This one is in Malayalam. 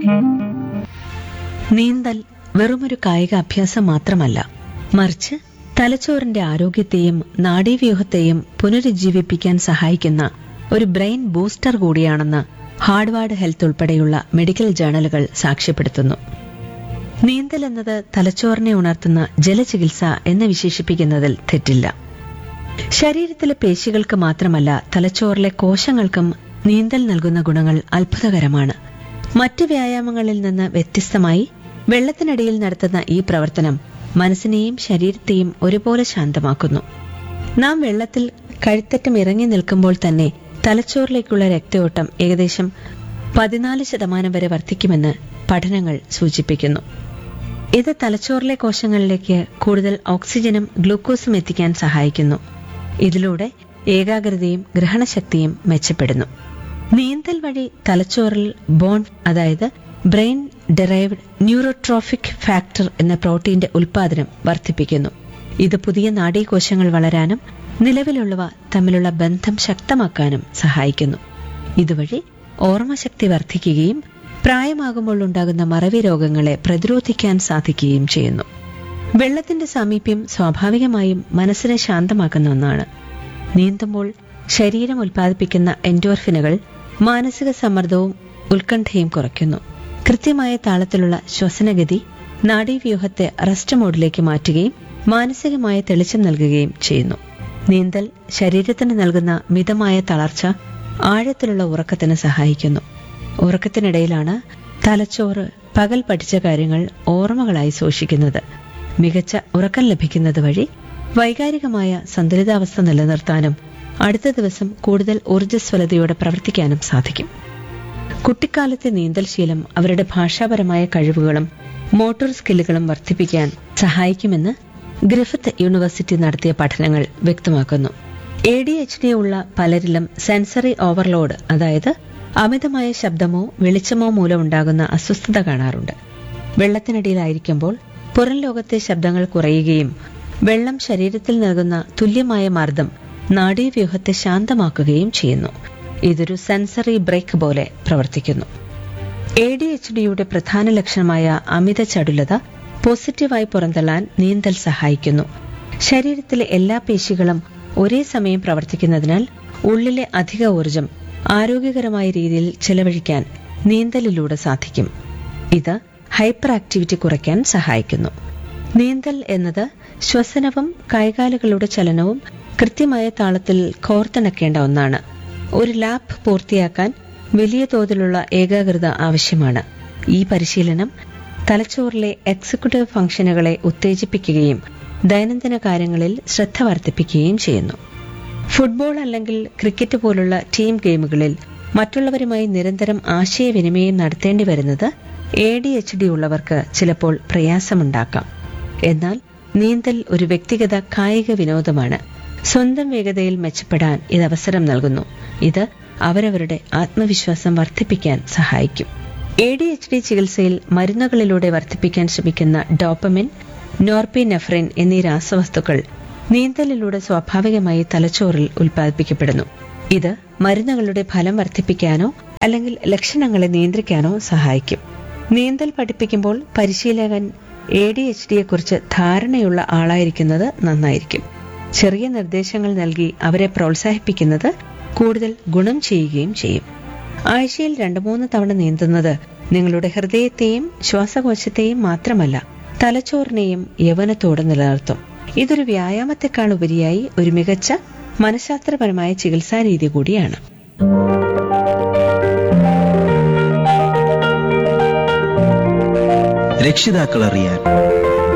നീന്തൽ വെറുമൊരു കായിക അഭ്യാസം മാത്രമല്ല മറിച്ച് തലച്ചോറിന്റെ ആരോഗ്യത്തെയും നാഡീവ്യൂഹത്തെയും പുനരുജ്ജീവിപ്പിക്കാൻ സഹായിക്കുന്ന ഒരു ബ്രെയിൻ ബൂസ്റ്റർ കൂടിയാണെന്ന് ഹാർഡ്വാർഡ് ഹെൽത്ത് ഉൾപ്പെടെയുള്ള മെഡിക്കൽ ജേണലുകൾ സാക്ഷ്യപ്പെടുത്തുന്നു നീന്തൽ എന്നത് തലച്ചോറിനെ ഉണർത്തുന്ന ജലചികിത്സ എന്ന് വിശേഷിപ്പിക്കുന്നതിൽ തെറ്റില്ല ശരീരത്തിലെ പേശികൾക്ക് മാത്രമല്ല തലച്ചോറിലെ കോശങ്ങൾക്കും നീന്തൽ നൽകുന്ന ഗുണങ്ങൾ അത്ഭുതകരമാണ് മറ്റ് വ്യായാമങ്ങളിൽ നിന്ന് വ്യത്യസ്തമായി വെള്ളത്തിനടിയിൽ നടത്തുന്ന ഈ പ്രവർത്തനം മനസ്സിനെയും ശരീരത്തെയും ഒരുപോലെ ശാന്തമാക്കുന്നു നാം വെള്ളത്തിൽ കഴുത്തറ്റം ഇറങ്ങി നിൽക്കുമ്പോൾ തന്നെ തലച്ചോറിലേക്കുള്ള രക്തയോട്ടം ഏകദേശം പതിനാല് ശതമാനം വരെ വർദ്ധിക്കുമെന്ന് പഠനങ്ങൾ സൂചിപ്പിക്കുന്നു ഇത് തലച്ചോറിലെ കോശങ്ങളിലേക്ക് കൂടുതൽ ഓക്സിജനും ഗ്ലൂക്കോസും എത്തിക്കാൻ സഹായിക്കുന്നു ഇതിലൂടെ ഏകാഗ്രതയും ഗ്രഹണശക്തിയും മെച്ചപ്പെടുന്നു നീന്തൽ വഴി തലച്ചോറിൽ ബോൺ അതായത് ബ്രെയിൻ ഡെറൈവ്ഡ് ന്യൂറോട്രോഫിക് ഫാക്ടർ എന്ന പ്രോട്ടീന്റെ ഉൽപാദനം വർദ്ധിപ്പിക്കുന്നു ഇത് പുതിയ നാഡീകോശങ്ങൾ വളരാനും നിലവിലുള്ളവ തമ്മിലുള്ള ബന്ധം ശക്തമാക്കാനും സഹായിക്കുന്നു ഇതുവഴി ഓർമ്മശക്തി വർദ്ധിക്കുകയും പ്രായമാകുമ്പോൾ ഉണ്ടാകുന്ന മറവി രോഗങ്ങളെ പ്രതിരോധിക്കാൻ സാധിക്കുകയും ചെയ്യുന്നു വെള്ളത്തിന്റെ സാമീപ്യം സ്വാഭാവികമായും മനസ്സിനെ ശാന്തമാക്കുന്ന ഒന്നാണ് നീന്തുമ്പോൾ ശരീരം ഉൽപ്പാദിപ്പിക്കുന്ന എൻഡോർഫിനുകൾ മാനസിക സമ്മർദ്ദവും ഉത്കണ്ഠയും കുറയ്ക്കുന്നു കൃത്യമായ താളത്തിലുള്ള ശ്വസനഗതി നാഡീവ്യൂഹത്തെ റെസ്റ്റ് മോഡിലേക്ക് മാറ്റുകയും മാനസികമായ തെളിച്ചം നൽകുകയും ചെയ്യുന്നു നീന്തൽ ശരീരത്തിന് നൽകുന്ന മിതമായ തളർച്ച ആഴത്തിലുള്ള ഉറക്കത്തിന് സഹായിക്കുന്നു ഉറക്കത്തിനിടയിലാണ് തലച്ചോറ് പകൽ പഠിച്ച കാര്യങ്ങൾ ഓർമ്മകളായി സൂക്ഷിക്കുന്നത് മികച്ച ഉറക്കം ലഭിക്കുന്നത് വഴി വൈകാരികമായ സന്തുലിതാവസ്ഥ നിലനിർത്താനും അടുത്ത ദിവസം കൂടുതൽ ഊർജ്ജസ്വലതയോടെ പ്രവർത്തിക്കാനും സാധിക്കും കുട്ടിക്കാലത്തെ നീന്തൽ ശീലം അവരുടെ ഭാഷാപരമായ കഴിവുകളും മോട്ടോർ സ്കില്ലുകളും വർദ്ധിപ്പിക്കാൻ സഹായിക്കുമെന്ന് ഗ്രിഫിത്ത് യൂണിവേഴ്സിറ്റി നടത്തിയ പഠനങ്ങൾ വ്യക്തമാക്കുന്നു എ ഡി എച്ച് ഡി ഉള്ള പലരിലും സെൻസറി ഓവർലോഡ് അതായത് അമിതമായ ശബ്ദമോ വെളിച്ചമോ മൂലമുണ്ടാകുന്ന അസ്വസ്ഥത കാണാറുണ്ട് വെള്ളത്തിനടിയിലായിരിക്കുമ്പോൾ പുറം ലോകത്തെ ശബ്ദങ്ങൾ കുറയുകയും വെള്ളം ശരീരത്തിൽ നൽകുന്ന തുല്യമായ മർദ്ദം നാഡീവ്യൂഹത്തെ ശാന്തമാക്കുകയും ചെയ്യുന്നു ഇതൊരു സെൻസറി ബ്രേക്ക് പോലെ പ്രവർത്തിക്കുന്നു എ ഡി എച്ച് ഡിയുടെ പ്രധാന ലക്ഷണമായ അമിത ചടുലത പോസിറ്റീവായി പുറന്തള്ളാൻ നീന്തൽ സഹായിക്കുന്നു ശരീരത്തിലെ എല്ലാ പേശികളും ഒരേ സമയം പ്രവർത്തിക്കുന്നതിനാൽ ഉള്ളിലെ അധിക ഊർജം ആരോഗ്യകരമായ രീതിയിൽ ചെലവഴിക്കാൻ നീന്തലിലൂടെ സാധിക്കും ഇത് ഹൈപ്പർ ആക്ടിവിറ്റി കുറയ്ക്കാൻ സഹായിക്കുന്നു നീന്തൽ എന്നത് ശ്വസനവും കൈകാലുകളുടെ ചലനവും കൃത്യമായ താളത്തിൽ കോർത്തിണക്കേണ്ട ഒന്നാണ് ഒരു ലാപ്പ് പൂർത്തിയാക്കാൻ വലിയ തോതിലുള്ള ഏകാഗ്രത ആവശ്യമാണ് ഈ പരിശീലനം തലച്ചോറിലെ എക്സിക്യൂട്ടീവ് ഫംഗ്ഷനുകളെ ഉത്തേജിപ്പിക്കുകയും ദൈനംദിന കാര്യങ്ങളിൽ ശ്രദ്ധ വർദ്ധിപ്പിക്കുകയും ചെയ്യുന്നു ഫുട്ബോൾ അല്ലെങ്കിൽ ക്രിക്കറ്റ് പോലുള്ള ടീം ഗെയിമുകളിൽ മറ്റുള്ളവരുമായി നിരന്തരം ആശയവിനിമയം നടത്തേണ്ടി വരുന്നത് എ ഡി എച്ച് ഡി ഉള്ളവർക്ക് ചിലപ്പോൾ പ്രയാസമുണ്ടാക്കാം എന്നാൽ നീന്തൽ ഒരു വ്യക്തിഗത കായിക വിനോദമാണ് സ്വന്തം വേഗതയിൽ മെച്ചപ്പെടാൻ ഇത് അവസരം നൽകുന്നു ഇത് അവരവരുടെ ആത്മവിശ്വാസം വർദ്ധിപ്പിക്കാൻ സഹായിക്കും എ ഡി എച്ച് ഡി ചികിത്സയിൽ മരുന്നുകളിലൂടെ വർദ്ധിപ്പിക്കാൻ ശ്രമിക്കുന്ന ഡോപ്പമിൻ നോർപിനെഫ്രിൻ എന്നീ രാസവസ്തുക്കൾ നീന്തലിലൂടെ സ്വാഭാവികമായി തലച്ചോറിൽ ഉൽപ്പാദിപ്പിക്കപ്പെടുന്നു ഇത് മരുന്നുകളുടെ ഫലം വർദ്ധിപ്പിക്കാനോ അല്ലെങ്കിൽ ലക്ഷണങ്ങളെ നിയന്ത്രിക്കാനോ സഹായിക്കും നീന്തൽ പഠിപ്പിക്കുമ്പോൾ പരിശീലകൻ എ ഡി എച്ച് ഡിയെ കുറിച്ച് ധാരണയുള്ള ആളായിരിക്കുന്നത് നന്നായിരിക്കും ചെറിയ നിർദ്ദേശങ്ങൾ നൽകി അവരെ പ്രോത്സാഹിപ്പിക്കുന്നത് കൂടുതൽ ഗുണം ചെയ്യുകയും ചെയ്യും ആഴ്ചയിൽ രണ്ടു മൂന്ന് തവണ നീന്തുന്നത് നിങ്ങളുടെ ഹൃദയത്തെയും ശ്വാസകോശത്തെയും മാത്രമല്ല തലച്ചോറിനെയും യൗവനത്തോടെ നിലനിർത്തും ഇതൊരു വ്യായാമത്തെക്കാൾ ഉപരിയായി ഒരു മികച്ച മനഃശാസ്ത്രപരമായ ചികിത്സാ രീതി കൂടിയാണ് രക്ഷിതാക്കൾ അറിയാൻ